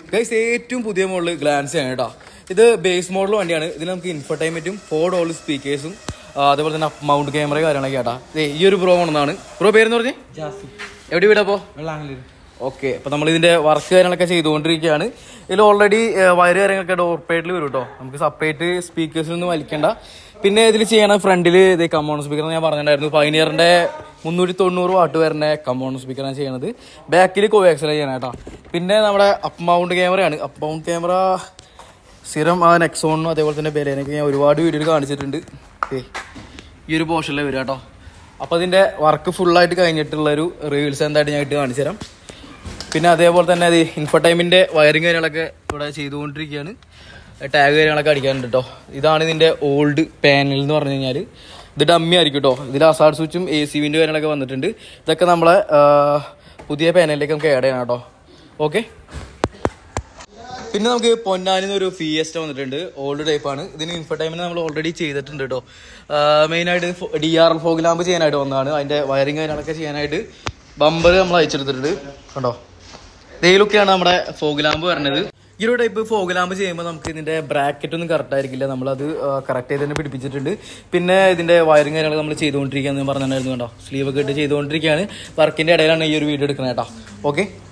guys ഏറ്റവും പുതിയ model glance ആണ് കേട്ടോ ഇത് ബേസ് മോഡൽ വണ്ടിയാണ് ഇതിൽ നമുക്ക് ഇൻഫർടൈൻമെന്റും ഫോർ ഡോൾ സ്പീക്കേഴ്സും അതേപോലെ തന്നെ മൗണ്ട് ക്യാമറ കാര്യങ്ങളൊക്കെ കേട്ടാ ദേ ഈ ഒരു ബ്രോ കൊണ്ടാണ് ബ്രോ പേരെന്ന് പറഞ്ഞേ ജാസി എവിടെ വീടപ്പോ വെള്ളാങ്ങലൂർ ഓക്കെ അപ്പൊ നമ്മൾ ഇതിന്റെ വർക്ക് കാര്യങ്ങളൊക്കെ ചെയ്തുകൊണ്ടിരിക്കുകയാണ് ഇതിൽ ഓൾറെഡി വയറ് കാര്യങ്ങളൊക്കെ ഡോർ പേഡിൽ വരും കേട്ടോ നമുക്ക് സെപ്പറേറ്റ് സ്പീക്കേഴ്സിൽ ഒന്നും വലിക്കണ്ട പിന്നെ ഇതിൽ ചെയ്യണ ഫ്രണ്ടിൽ ഇത് കമ്പോൺ സ്പീക്കർ ഞാൻ പറഞ്ഞിട്ടുണ്ടായിരുന്നു പൈനിയറിന്റെ മുന്നൂറ്റി തൊണ്ണൂറ് വാട്ട് വരുന്ന കമ്പോൺ സ്പീക്കറാണ് ചെയ്യണത് ബാക്കിൽ കോവാക്സല ചെയ്യണം കേട്ടോ പിന്നെ നമ്മുടെ അപ്പ് മൗണ്ട് ക്യാമറയാണ് അപ്പ് മൗണ്ട് ക്യാമറ സ്ഥിരം ആ നെക്സോണിനും അതേപോലെ തന്നെ ബെലേനൊക്കെ ഞാൻ ഒരുപാട് വീഡിയോയിൽ കാണിച്ചിട്ടുണ്ട് ഏ ഈ ഒരു പോർഷനിലെ വരും കേട്ടോ അപ്പോൾ അതിൻ്റെ വർക്ക് ഫുള്ളായിട്ട് കഴിഞ്ഞിട്ടുള്ള ഒരു റീൽസ് എന്തായിട്ട് ഞാൻ ഇട്ട് കാണിച്ചു തരാം പിന്നെ അതേപോലെ തന്നെ അത് ഇൻഫോടൈമിൻ്റെ വയറിങ് കാര്യങ്ങളൊക്കെ ഇവിടെ ചെയ്തുകൊണ്ടിരിക്കുകയാണ് ടാഗ് കാര്യങ്ങളൊക്കെ അടിക്കാനുണ്ട് കേട്ടോ ഇതാണ് ഇതിൻ്റെ ഓൾഡ് പാനൽ എന്ന് പറഞ്ഞു കഴിഞ്ഞാൽ ഇത് ഡമ്മി ആയിരിക്കും കേട്ടോ ഇതിൽ അസാഡ് സ്വിച്ചും എ സി വിൻ്റെ കാര്യങ്ങളൊക്കെ വന്നിട്ടുണ്ട് ഇതൊക്കെ നമ്മളെ ആ, പുതിയ പാനലിലേക്ക് നമുക്ക് ആഡ് ചെയ്യണം കേട്ടോ ഓക്കെ പിന്നെ നമുക്ക് പൊന്നാനിന്ന് ഒരു ഫിയസ്റ്റ വന്നിട്ടുണ്ട് ഓൾഡ് ടൈപ്പ് ആണ് ഇതിന് ഇൻഫർടൈമിന് നമ്മൾ ഓൾറെഡി ചെയ്തിട്ടുണ്ട് കേട്ടോ മെയിനായിട്ട് D R L fog lamp ചെയ്യാനായിട്ട് വന്നതാണ് അതിന്റെ വയറിങ് കാര്യങ്ങളൊക്കെ ചെയ്യാനായിട്ട് ബമ്പർ നമ്മൾ അയച്ചെടുത്തിട്ടുണ്ട് കണ്ടോ ഇതേലൊക്കെയാണ് നമ്മുടെ ഫോഗ് ലാമ്പ് വരുന്നത് ഈ ഒരു ടൈപ്പ് ഫോഗ് ലാമ്പ് ചെയ്യുമ്പോൾ നമുക്ക് ഇതിന്റെ ബ്രാക്കറ്റ് ഒന്നും കറക്റ്റ് ആയിരിക്കില്ല നമ്മളത് കറക്റ്റ് ചെയ്ത് തന്നെ പിടിപ്പിച്ചിട്ടുണ്ട് പിന്നെ ഇതിന്റെ വയറിങ് കാര്യങ്ങൾ നമ്മൾ ചെയ്തുകൊണ്ടിരിക്കുകയെന്ന് പറഞ്ഞിട്ടുണ്ടായിരുന്നു കേട്ടോ സ്ലീവ് ഒക്കെ ഇട്ട് ചെയ്തുകൊണ്ടിരിക്കുകയാണ് വർക്കിന്റെ ഇടയിലാണ് ഈ ഒരു വീഡിയോ എടുക്കുന്നത് കേട്ടോ ഓക്കെ